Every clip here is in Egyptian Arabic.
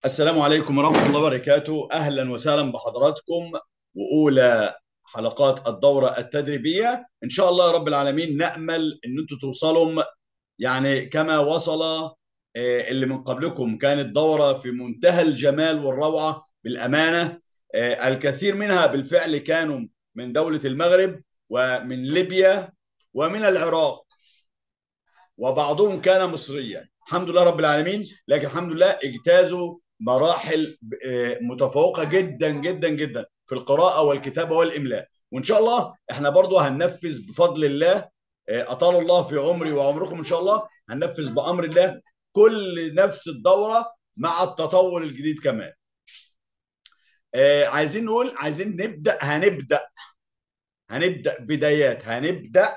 السلام عليكم ورحمة الله وبركاته أهلا وسهلا بحضراتكم وأولى حلقات الدورة التدريبية إن شاء الله يا رب العالمين نأمل أن أنتم توصلوا يعني كما وصل آه، اللي من قبلكم كانت دورة في منتهى الجمال والروعة بالأمانة آه، الكثير منها بالفعل كانوا من دولة المغرب ومن ليبيا ومن العراق وبعضهم كان مصريا الحمد لله رب العالمين لكن الحمد لله اجتازوا مراحل آه، متفوقة جدا جدا جدا في القراءة والكتابة والإملاء وإن شاء الله احنا برضو هننفذ بفضل الله آه، أطال الله في عمري وعمركم إن شاء الله هننفذ بأمر الله كل نفس الدورة مع التطور الجديد كمان آه، عايزين نقول عايزين نبدأ هنبدأ هنبدأ بدايات هنبدأ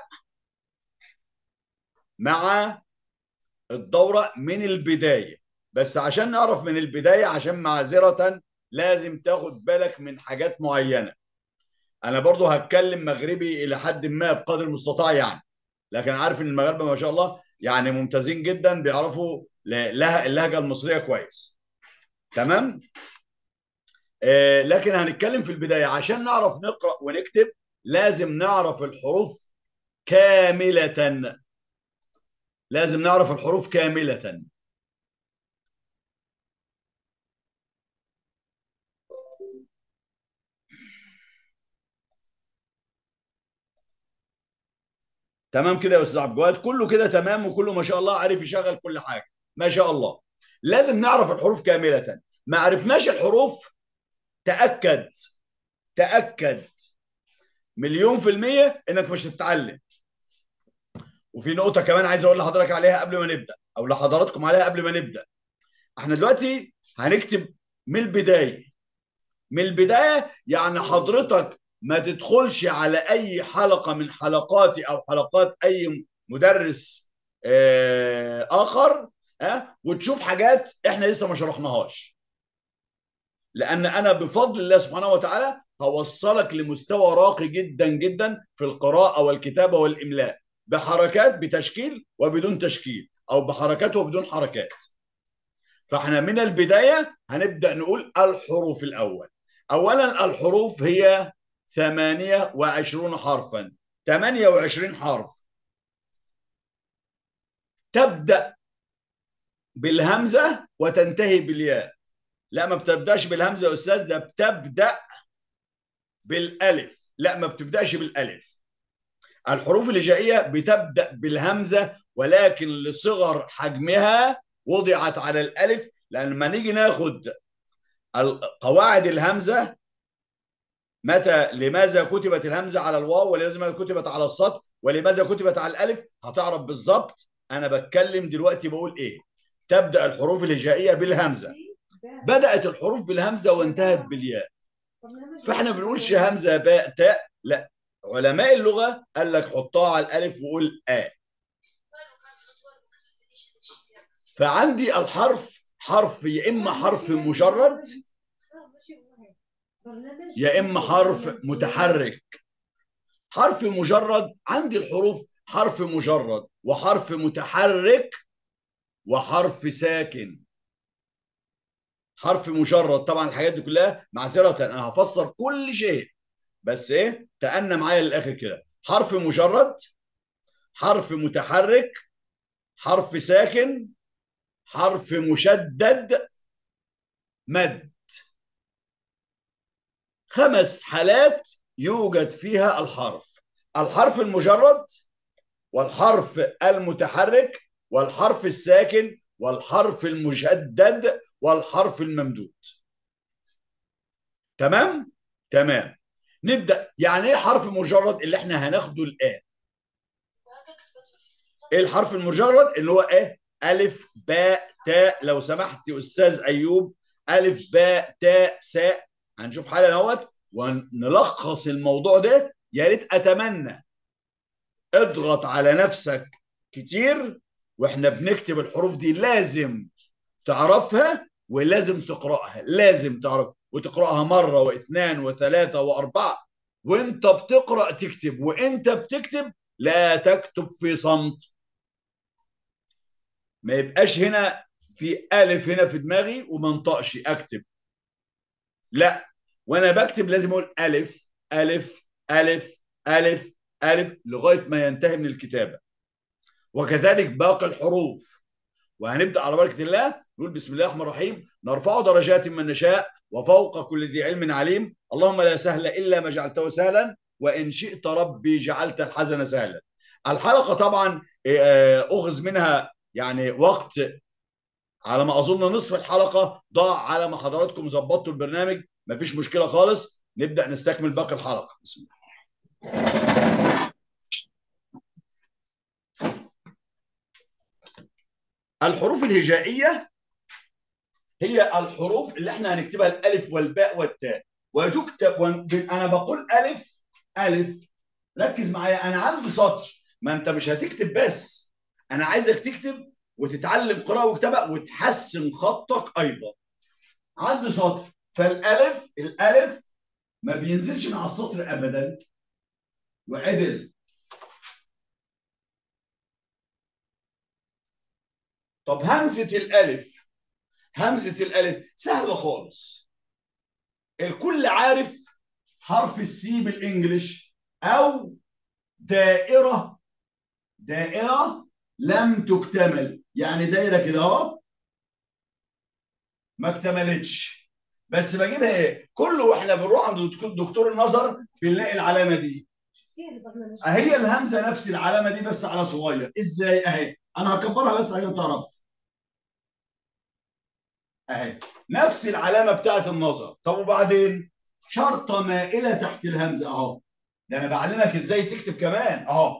مع الدورة من البداية بس عشان نعرف من البداية عشان معذرة لازم تاخد بالك من حاجات معينة أنا برضو هتكلم مغربي إلى حد ما بقدر المستطاع يعني لكن عارف إن المغاربة ما شاء الله يعني ممتازين جدا بيعرفوا ل- لها اللهجة المصرية كويس تمام آه لكن هنتكلم في البداية عشان نعرف نقرأ ونكتب لازم نعرف الحروف كاملة لازم نعرف الحروف كاملة تمام كده يا استاذ عبد الجواد كله كده تمام وكله ما شاء الله عارف يشغل كل حاجه ما شاء الله لازم نعرف الحروف كامله ما عرفناش الحروف تاكد تاكد مليون في الميه انك مش هتتعلم وفي نقطه كمان عايز اقول لحضرتك عليها قبل ما نبدا او لحضراتكم عليها قبل ما نبدا احنا دلوقتي هنكتب من البدايه من البدايه يعني حضرتك ما تدخلش على اي حلقه من حلقاتي او حلقات اي مدرس آه، اخر ها وتشوف حاجات احنا لسه ما شرحناهاش لان انا بفضل الله سبحانه وتعالى هوصلك لمستوى راقي جدا جدا في القراءه والكتابه والاملاء بحركات بتشكيل وبدون تشكيل او بحركات وبدون حركات فاحنا من البدايه هنبدا نقول الحروف الاول اولا الحروف هي 28 حرفا 28 حرف تبدا بالهمزه وتنتهي بالياء لا ما بتبداش بالهمزه يا استاذ ده بتبدا بالالف لا ما بتبداش بالالف الحروف الهجائيه بتبدا بالهمزه ولكن لصغر حجمها وضعت على الالف لان لما نيجي ناخد قواعد الهمزه متى لماذا كتبت الهمزه على الواو ولماذا كتبت على السطر ولماذا كتبت على الالف هتعرف بالظبط انا بتكلم دلوقتي بقول ايه تبدا الحروف الهجائيه بالهمزه بدات الحروف بالهمزه وانتهت بالياء فاحنا ما بنقولش همزه باء تاء لا علماء اللغه قال لك حطها على الالف وقول ا فعندي الحرف حرف يا اما حرف مجرد يا اما حرف متحرك حرف مجرد عندي الحروف حرف مجرد وحرف متحرك وحرف ساكن حرف مجرد طبعا الحاجات دي كلها معذره انا هفسر كل شيء بس ايه تأنى معايا للاخر كده حرف مجرد حرف متحرك حرف ساكن حرف مشدد مد خمس حالات يوجد فيها الحرف الحرف المجرد والحرف المتحرك والحرف الساكن والحرف المشدد والحرف الممدود تمام تمام نبدا يعني ايه حرف مجرد اللي احنا هناخده الان ايه الحرف المجرد اللي هو ايه الف باء تاء لو سمحت يا استاذ ايوب الف باء تاء ساء هنشوف حالا اهوت ونلخص الموضوع ده يا ريت اتمنى اضغط على نفسك كتير واحنا بنكتب الحروف دي لازم تعرفها ولازم تقراها لازم تعرف وتقراها مره واثنان وثلاثه واربعه وانت بتقرا تكتب وانت بتكتب لا تكتب في صمت ما يبقاش هنا في الف هنا في دماغي وما انطقش اكتب لا وانا بكتب لازم اقول الف الف الف الف الف لغايه ما ينتهي من الكتابه وكذلك باقي الحروف وهنبدا على بركه الله نقول بسم الله الرحمن الرحيم نرفع درجات من نشاء وفوق كل ذي علم عليم اللهم لا سهل الا ما جعلته سهلا وان شئت ربي جعلت الحزن سهلا الحلقه طبعا اخذ منها يعني وقت على ما اظن نصف الحلقه ضاع على ما حضراتكم ظبطتوا البرنامج مفيش مشكله خالص نبدا نستكمل باقي الحلقه بسم الله الحروف الهجائيه هي الحروف اللي احنا هنكتبها الالف والباء والتاء وتكتب انا بقول الف الف ركز معايا انا عندي سطر ما انت مش هتكتب بس انا عايزك تكتب وتتعلم قراءه وكتابه وتحسن خطك ايضا عندي سطر فالالف الالف ما بينزلش مع السطر ابدا وعدل طب همزه الالف همزه الالف سهله خالص الكل عارف حرف السي بالانجلش او دائره دائره لم تكتمل يعني دايره كده اهو ما اكتملتش بس بجيبها ايه كله واحنا بنروح عند دكتور النظر بنلاقي العلامه دي هي الهمزه نفس العلامه دي بس على صغير ازاي اهي انا هكبرها بس عشان تعرف اهي نفس العلامه بتاعت النظر طب وبعدين شرطه مائله تحت الهمزه اهو ده انا بعلمك ازاي تكتب كمان اهو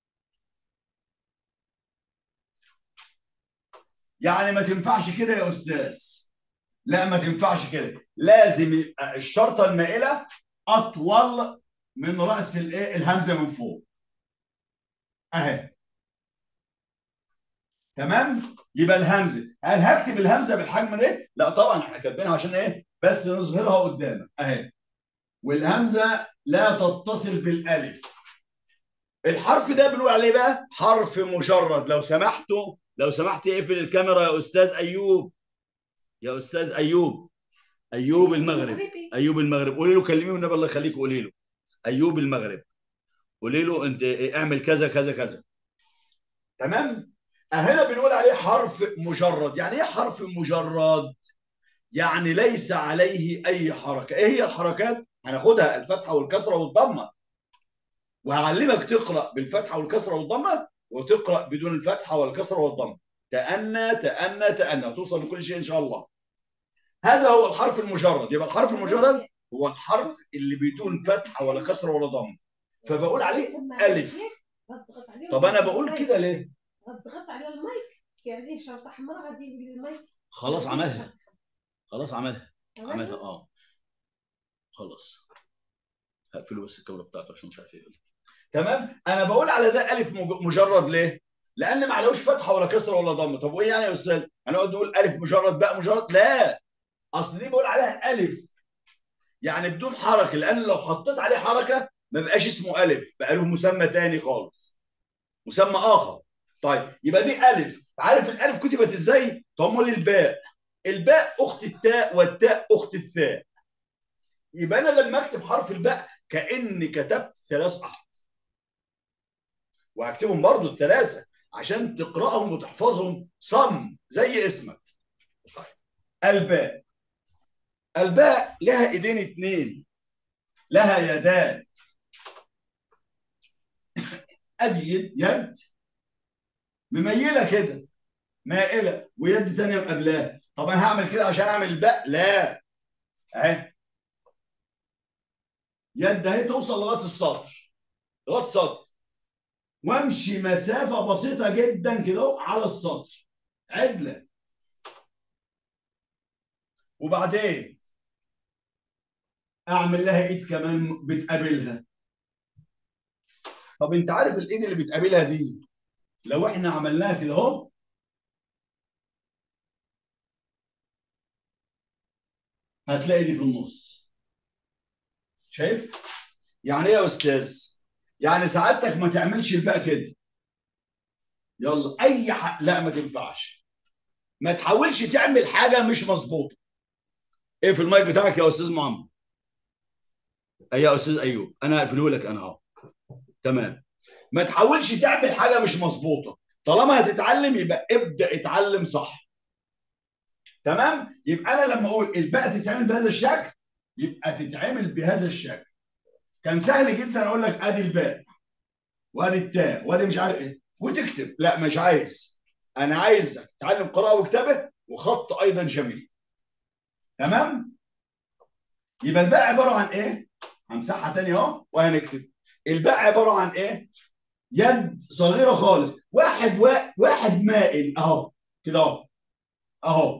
يعني ما تنفعش كده يا استاذ لا ما تنفعش كده لازم يبقى الشرطه المائله اطول من راس الايه الهمزه من فوق اهي تمام يبقى الهمزه هل هكتب الهمزه بالحجم ده لا طبعا احنا كاتبينها عشان ايه بس نظهرها قدامك اهي والهمزه لا تتصل بالالف الحرف ده بنقول عليه بقى حرف مجرد لو سمحتوا لو سمحت اقفل الكاميرا يا استاذ ايوب يا استاذ ايوب ايوب المغرب ايوب المغرب قولي له كلميه والنبي الله يخليك قولي له ايوب المغرب قولي له انت اعمل كذا كذا كذا تمام هنا بنقول عليه حرف مجرد يعني ايه حرف مجرد يعني ليس عليه اي حركه ايه هي الحركات هناخدها الفتحه والكسره والضمه وهعلمك تقرا بالفتحه والكسره والضمه وتقرا بدون الفتحه والكسره والضمه تأنى تأنى تأنى توصل لكل شيء ان شاء الله هذا هو الحرف المجرد يبقى الحرف المجرد هو الحرف اللي بدون فتحه ولا كسره ولا ضمه فبقول عليه الف طب انا بقول كده ليه ضغطت على المايك يعني شرطه حمراء غادي يقول لي المايك خلاص عملها خلاص عملها عملها اه خلاص هقفله بس الكاميرا بتاعته عشان مش عارف ايه تمام انا بقول على ده الف مجرد ليه لان ما عليهوش فتحه ولا كسره ولا ضمه طب وايه يعني يا استاذ هنقعد نقول الف مجرد باء مجرد لا اصل دي بقول عليها الف يعني بدون حركه لان لو حطيت عليه حركه ما بقاش اسمه الف بقى له مسمى تاني خالص مسمى اخر طيب يبقى دي الف عارف الالف كتبت ازاي طب امال الباء الباء اخت التاء والتاء اخت الثاء يبقى انا لما اكتب حرف الباء كاني كتبت ثلاث احرف وهكتبهم برضو الثلاثه عشان تقراهم وتحفظهم صم زي اسمك طيب الباء الباء لها ايدين اتنين لها يدان ادي يد, يد مميله كده مائله ويد ثانيه مقابلاها طب انا هعمل كده عشان اعمل الباء لا اهي يد اهي توصل لغايه السطر لغايه السطر وامشي مسافه بسيطه جدا كده على السطر عدله وبعدين اعمل لها ايد كمان بتقابلها طب انت عارف الايد اللي بتقابلها دي لو احنا عملناها كده اهو هتلاقي دي في النص شايف يعني ايه يا استاذ يعني سعادتك ما تعملش الباء كده يلا اي حق لا ما تنفعش ما تحاولش تعمل حاجه مش مظبوطه ايه في المايك بتاعك يا استاذ محمد اي يا استاذ ايوب انا هقفله لك انا اهو تمام ما تحاولش تعمل حاجه مش مظبوطه طالما هتتعلم يبقى ابدا اتعلم صح تمام يبقى انا لما اقول الباء تتعمل بهذا الشكل يبقى تتعمل بهذا الشكل كان سهل جدا اقول لك ادي الباء وادي التاء وادي مش عارف ايه وتكتب لا مش عايز انا عايز تتعلم قراءه وكتابه وخط ايضا جميل تمام يبقى الباء عباره عن ايه همسحها تاني اهو وهنكتب الباء عباره عن ايه يد صغيره خالص واحد و... واحد مائل اهو كده اهو اهو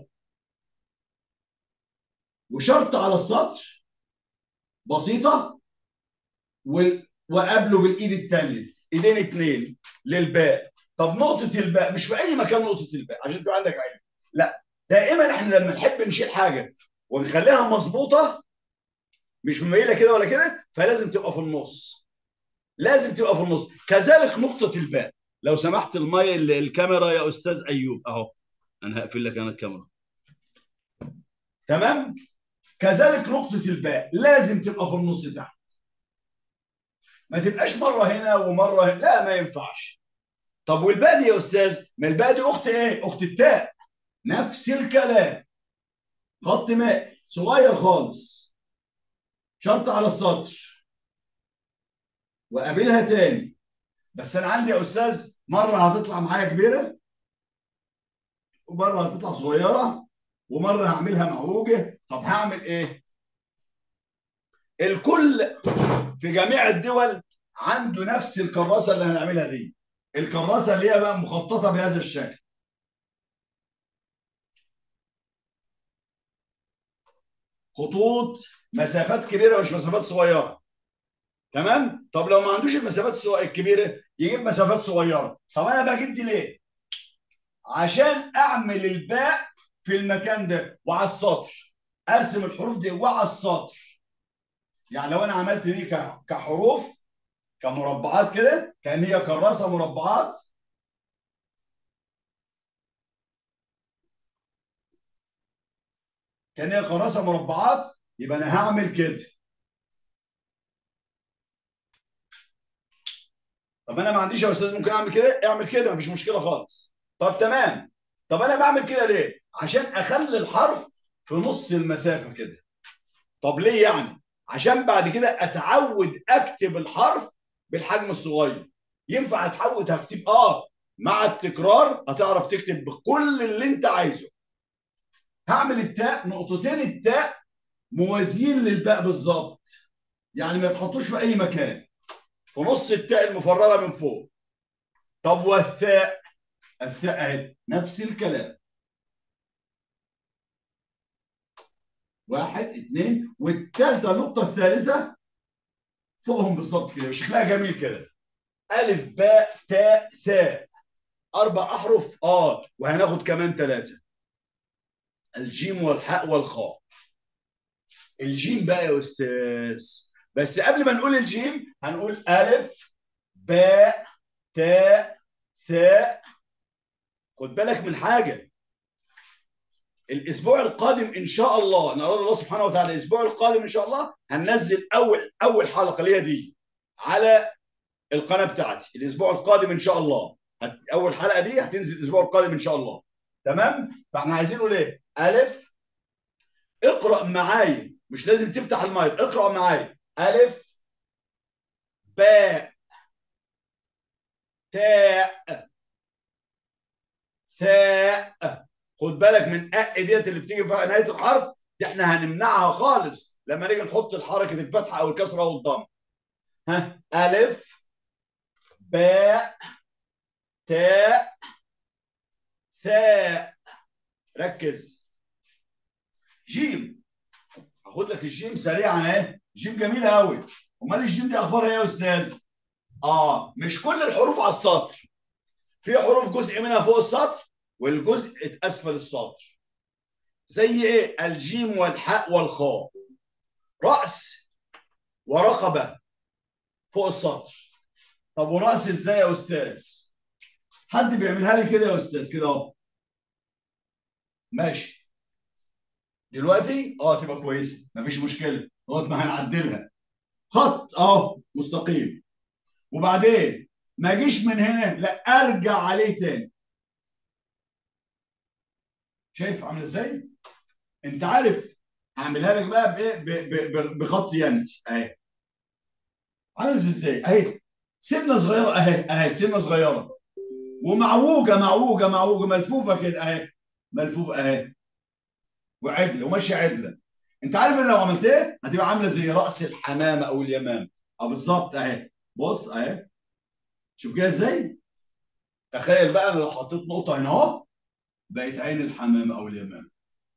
وشرط على السطر بسيطه و... وقابله بالايد الثانيه ايدين اتنين للباء طب نقطه الباء مش في اي مكان نقطه الباء عشان تبقى عندك علم لا دائما احنا لما نحب نشيل حاجه ونخليها مظبوطه مش مميله كده ولا كده فلازم تبقى في النص لازم تبقى في النص كذلك نقطه الباء لو سمحت الماي الكاميرا يا استاذ ايوب اهو انا هقفل لك انا الكاميرا تمام كذلك نقطه الباء لازم تبقى في النص تحت ما تبقاش مره هنا ومره هنا لا ما ينفعش طب والباء دي يا استاذ ما الباء دي اخت ايه اخت التاء نفس الكلام خط ماء صغير خالص شرط على السطر وقابلها تاني بس انا عندي يا استاذ مره هتطلع معايا كبيره ومره هتطلع صغيره ومره هعملها معوجه طب هعمل ايه الكل في جميع الدول عنده نفس الكراسه اللي هنعملها دي الكراسه اللي هي بقى مخططه بهذا الشكل خطوط مسافات كبيره مش مسافات صغيره تمام طب لو ما عندوش المسافات الكبيره يجيب مسافات صغيره طب انا بجيب دي ليه عشان اعمل الباء في المكان ده وعلى السطر ارسم الحروف دي وعلى السطر يعني لو انا عملت دي كحروف كمربعات كده كان هي كراسه مربعات كان هي كراسه مربعات يبقى انا هعمل كده طب انا ما عنديش يا استاذ ممكن اعمل كده اعمل كده مفيش مشكله خالص طب تمام طب انا بعمل كده ليه عشان اخلي الحرف في نص المسافه كده طب ليه يعني عشان بعد كده اتعود اكتب الحرف بالحجم الصغير ينفع اتعود هكتب اه مع التكرار هتعرف تكتب بكل اللي انت عايزه هعمل التاء نقطتين التاء موازيين للباء بالظبط يعني ما يتحطوش في اي مكان في نص التاء المفرغه من فوق طب والثاء الثاء اهي نفس الكلام واحد اثنين والثالثه النقطه الثالثه فوقهم بالظبط كده شكلها جميل كده الف باء تاء ثاء اربع احرف اه وهناخد كمان ثلاثه الجيم والحاء والخاء الجيم بقى يا استاذ بس قبل ما نقول الجيم هنقول الف باء تاء ثاء خد بالك من حاجه الاسبوع القادم ان شاء الله ان اراد الله سبحانه وتعالى الاسبوع القادم ان شاء الله هننزل اول اول حلقه اللي هي دي على القناه بتاعتي الاسبوع القادم ان شاء الله اول حلقه دي هتنزل الاسبوع القادم ان شاء الله تمام فاحنا عايزين نقول ايه الف اقرا معايا مش لازم تفتح المايك اقرا معايا الف باء تاء ثاء خد بالك من اء ديت اللي بتيجي في نهايه الحرف دي احنا هنمنعها خالص لما نيجي نحط الحركه الفتحه او الكسره او الضم ها الف باء تاء ثاء ركز جيم هاخد لك الجيم سريعا اهي جيم جميله قوي امال الجيم دي اخبارها ايه يا استاذ اه مش كل الحروف على السطر في حروف جزء منها فوق السطر والجزء اسفل السطر زي ايه الجيم والحاء والخاء راس ورقبه فوق السطر طب وراس ازاي يا استاذ حد بيعملها لي كده يا استاذ كده اهو ماشي دلوقتي اه تبقى كويسه مفيش مشكله لغايه ما هنعدلها خط اهو مستقيم وبعدين ما اجيش من هنا لا ارجع عليه تاني شايف عامل ازاي انت عارف هعملها لك بقى بايه ب- ب- ب- بخط ينج اهي عامل ازاي اهي سنه صغيره اهي اهي سنه صغيره ومعوجه معوجه معوجه ملفوفه كده اهي ملفوفه اهي وعدله وماشيه عدله انت عارف ان لو عملت ايه هتبقى عامله زي راس الحمامه او اليمامه اه بالظبط اهي بص اهي شوف كده ازاي تخيل بقى انا لو حطيت نقطه هنا اهو بقت عين الحمامه او اليمامه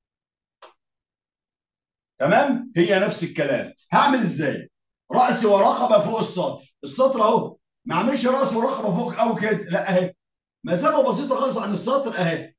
تمام هي نفس الكلام هعمل ازاي راس ورقبه فوق السطر السطر اهو ما اعملش راس ورقبه فوق قوي كده لا اهي مسافه بسيطه خالص عن السطر اهي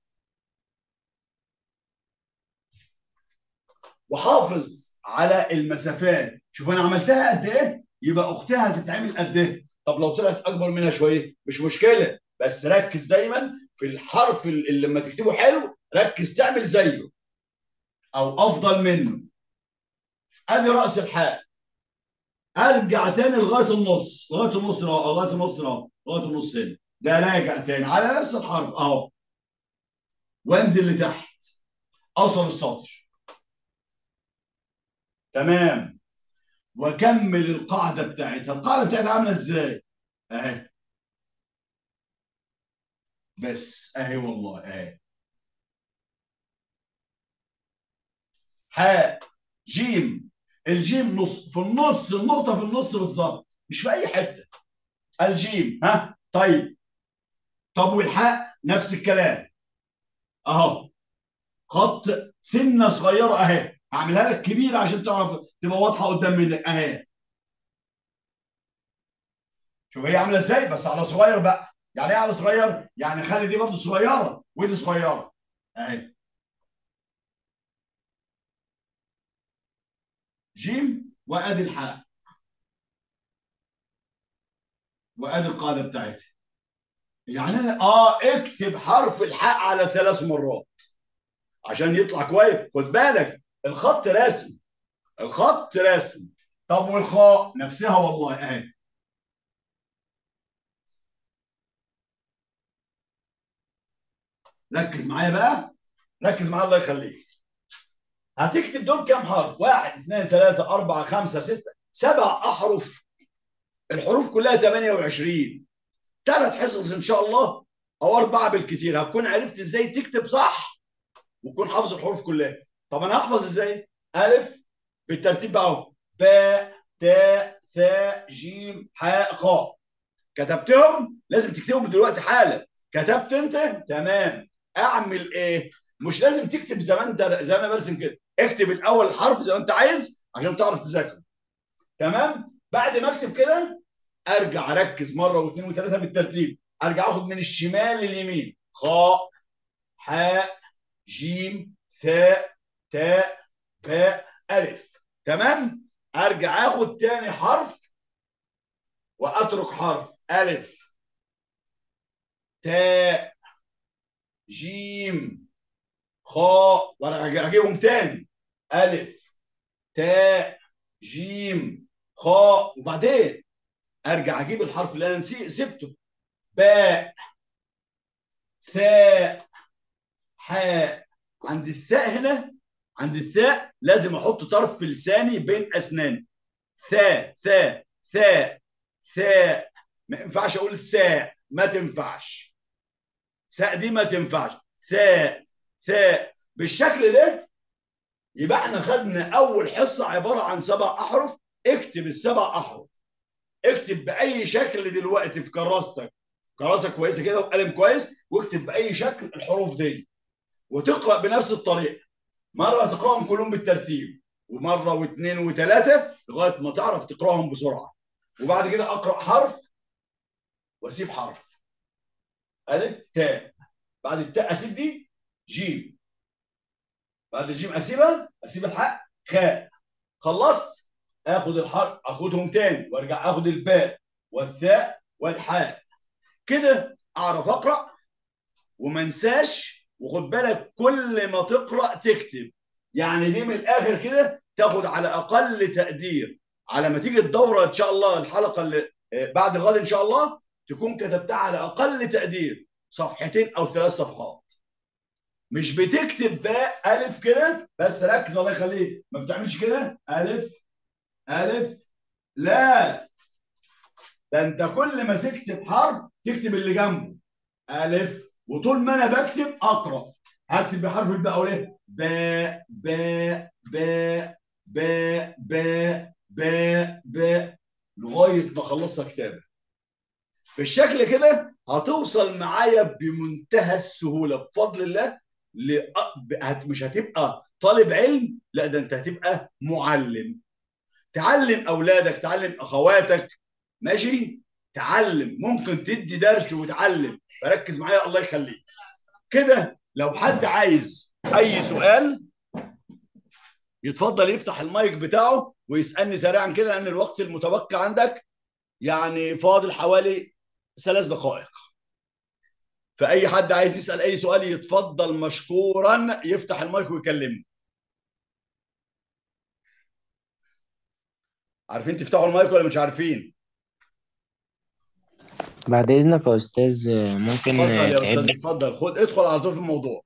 وحافظ على المسافات شوف انا عملتها قد ايه يبقى اختها هتتعمل قد ايه طب لو طلعت اكبر منها شويه مش مشكله بس ركز دايما في الحرف اللي لما تكتبه حلو ركز تعمل زيه او افضل منه ادي راس الحاء ارجع تاني لغايه النص لغايه النص اهو لغايه النص اهو لغايه النص هنا ده راجع تاني على نفس الحرف اهو وانزل لتحت اوصل السطر تمام واكمل القاعده بتاعتها القاعده بتاعتها عامله ازاي اهي بس اهي والله اهي حاء جيم الجيم نص في النص النقطه في النص بالظبط مش في اي حته الجيم ها طيب طب والحاء نفس الكلام اهو خط سنه صغيره اهي هعملها لك كبيره عشان تعرف تبقى واضحه قدام منك اهي شوف هي عامله ازاي بس على صغير بقى يعني ايه على صغير يعني خلي دي برضه صغيره ودي صغيره اهي جيم وادي الحاء وادي القاعده بتاعتها يعني انا اه اكتب حرف الحاء على ثلاث مرات عشان يطلع كويس خد بالك الخط رسم الخط رسم طب والخاء نفسها والله اهي ركز معايا بقى ركز معايا الله يخليك هتكتب دول كام حرف؟ واحد اثنين ثلاثة أربعة خمسة ستة سبع أحرف الحروف كلها 28 ثلاث حصص إن شاء الله أو أربعة بالكثير هتكون عرفت إزاي تكتب صح وتكون حافظ الحروف كلها طب أنا أحفظ إزاي؟ ألف بالترتيب بقى أهو باء تاء ثاء جيم حاء خاء كتبتهم لازم تكتبهم دلوقتي حالا كتبت أنت تمام أعمل إيه؟ مش لازم تكتب زي ما انت زي ما انا برسم كده اكتب الاول الحرف زي ما انت عايز عشان تعرف تذاكره تمام بعد ما اكتب كده ارجع اركز مره واثنين وثلاثه بالترتيب ارجع اخد من الشمال لليمين خاء حاء جيم ثاء تاء باء الف تمام ارجع اخد تاني حرف واترك حرف الف تاء جيم خاء وارجع اجيبهم تاني الف تاء جيم خاء وبعدين ارجع اجيب الحرف اللي انا نسي سبته باء ثاء حاء عند الثاء هنا عند الثاء لازم احط طرف في لساني بين اسناني ثاء ثاء ثاء ثاء ما ينفعش اقول ساء ما تنفعش ساء دي ما تنفعش ثاء ثاء بالشكل ده يبقى احنا خدنا اول حصه عباره عن سبع احرف اكتب السبع احرف اكتب باي شكل دلوقتي في كراستك كراسه كويسه كده وقلم كويس واكتب باي شكل الحروف دي وتقرا بنفس الطريقه مره تقراهم كلهم بالترتيب ومره واثنين وثلاثه لغايه ما تعرف تقراهم بسرعه وبعد كده اقرا حرف واسيب حرف الف تاء بعد التاء اسيب دي جيم بعد الجيم اسيبها اسيب الحاء خاء خلصت اخد الحرف اخدهم تاني وارجع اخد الباء والثاء والحاء كده اعرف اقرا وما انساش وخد بالك كل ما تقرا تكتب يعني دي من الاخر كده تاخد على اقل تقدير على ما تيجي الدوره ان شاء الله الحلقه اللي آه، بعد الغد ان شاء الله تكون كتبتها على اقل تقدير صفحتين او ثلاث صفحات مش بتكتب باء الف كده بس ركز الله يخليك ما بتعملش كده الف الف لا ده انت كل ما تكتب حرف تكتب اللي جنبه الف وطول ما انا بكتب اقرا هكتب بحرف الباء اقول ايه باء باء باء باء باء باء باء لغايه ما اخلصها كتابه بالشكل كده هتوصل معايا بمنتهى السهوله بفضل الله ل... هت- مش هتبقى طالب علم لا ده انت هتبقى معلم تعلم اولادك تعلم اخواتك ماشي تعلم ممكن تدي درس وتعلم فركز معايا الله يخليك كده لو حد عايز اي سؤال يتفضل يفتح المايك بتاعه ويسالني سريعا كده لان الوقت المتبقي عندك يعني فاضل حوالي ثلاث دقائق فاي حد عايز يسال اي سؤال يتفضل مشكورا يفتح المايك ويكلمني عارفين تفتحوا المايك ولا مش عارفين بعد إذنك يا أستاذ ممكن اتفضل يا استاذ تعد اتفضل خد ادخل على طول في الموضوع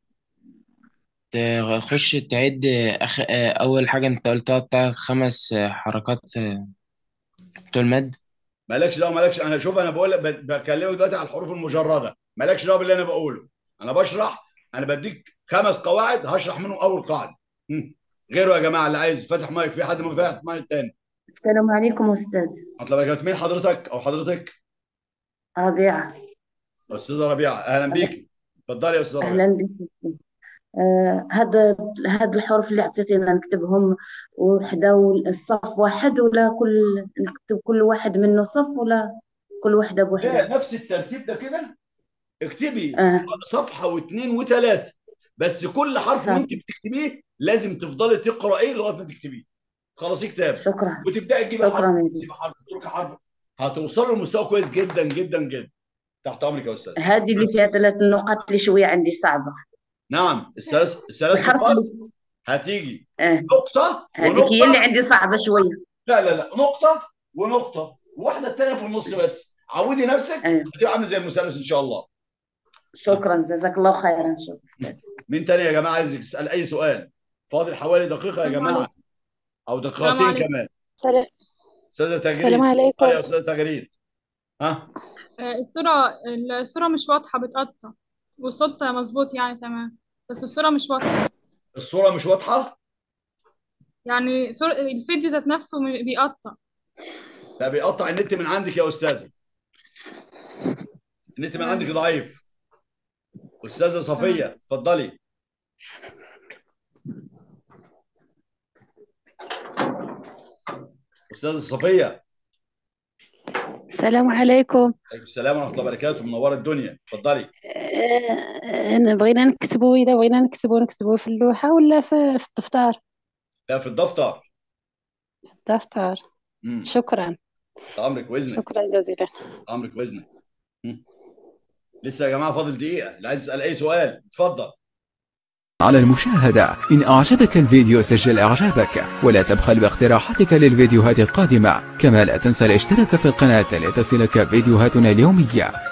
تخش تعد أخ... أول حاجة أنت قلتها بتاع خمس حركات بتوع المد مالكش دعوه مالكش انا شوف انا بقول لك بكلمك دلوقتي على الحروف المجرده مالكش دعوه باللي انا بقوله انا بشرح انا بديك خمس قواعد هشرح منهم اول قاعده هم. غيره يا جماعه اللي عايز فاتح مايك في حد ما فاتح مايك تاني السلام عليكم أستاذ اطلب بركات مين حضرتك او حضرتك ربيعة استاذه ربيعه اهلا بيك اتفضلي يا استاذه ربيعه أهلا بك آه هذا هاد الحروف اللي عطيتينا نكتبهم وحدة والصف واحد ولا كل نكتب كل واحد منه صف ولا كل واحدة لا بوحدة نفس الترتيب ده كده اكتبي آه صفحه واثنين وثلاثه بس كل حرف صح وانت بتكتبيه لازم تفضلي تقرايه لغايه ما تكتبيه خلاص كتاب شكرا وتبداي تجيبي شكرا حرف يا تسيبي حرف تتركي حرف هتوصلوا لمستوى كويس جدا جدا جدا تحت امرك يا استاذ هذه اللي فيها ثلاث نقاط اللي شوية عندي صعبة نعم الثلاث الثلاث الحرف نقاط اللي هتيجي آه نقطه هذيك هي اللي ونقطه عندي صعبة شوية لا لا لا نقطه ونقطه واحده الثانيه في النص بس عودي نفسك آه هتبقى عامله زي المثلث ان شاء الله شكرا جزاك الله خيرا شكرا أستاذ مين تاني يا جماعه عايز يسال اي سؤال فاضل حوالي دقيقه يا السلام جماعه عليكم او السلام دقيقتين عليكم كمان سلام استاذه السلام تجريد عليكم اتفضلي يا استاذه تجريد ها آه، الصورة الصورة مش واضحة بتقطع والصوت مظبوط يعني تمام بس الصورة مش واضحة الصوره مش واضحه يعني صور الفيديو ذات نفسه م- بيقطع لا بيقطع النت من عندك يا استاذه النت من عندك تمام ضعيف استاذه تمام صفيه اتفضلي استاذه صفيه السلام عليكم عليكم السلام ورحمه الله وبركاته منوره الدنيا اتفضلي آه، أنا بغينا نكتبوا إذا بغينا نكتبوا نكتبوا في اللوحة ولا في في الدفتر لا في الدفتر الدفتر امم شكرا امرك واذنك شكرا جزيلا امرك واذنك مم. لسه يا جماعه فاضل دقيقه اللي عايز يسال اي سؤال اتفضل على المشاهدة إن أعجبك الفيديو سجل إعجابك ولا تبخل باقتراحاتك للفيديوهات القادمة كما لا تنسى الاشتراك في القناة لتصلك فيديوهاتنا اليومية